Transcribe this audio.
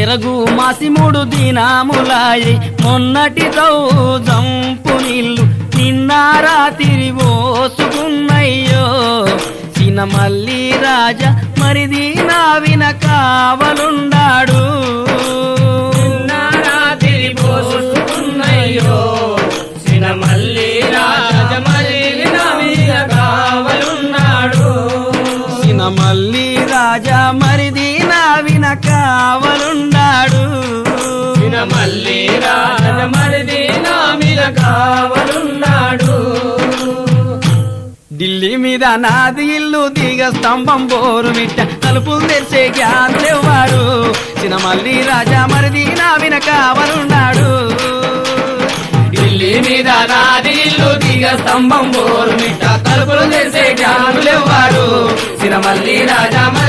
చెరగు మాసి మూడు దినాములాయి మొన్నటి జంపు నీళ్ళు నిన్న రాత్రి ఓసుకున్నయ్యో సినమల్లి రాజా మరిది నా విన కావలుండాడు రాత్రి పోసుకున్నయ్యో సినమల్లి రాజమల్లి నా మీద కావలున్నాడు సినమల్లి రాజా మరిది నా విన కావలుండాడు సినమల్లి రాజమల్లి నా మీద కావలున్నాడు ఢిల్లీ మీద నాది ఇల్లు దిగ స్తంభం బోరు మిట్ట తలుపులు తెరిచే జ్ఞానులెవ్వాడు సినమల్లి రాజా మరిది నా విన కావలున్నాడు ఢిల్లీ మీద నాది ఇల్లు దిగ స్తంభం బోరు మిట్ట తలుపులు తెరిసే జ్ఞానులెవ్వాడు సినమల్లి రాజా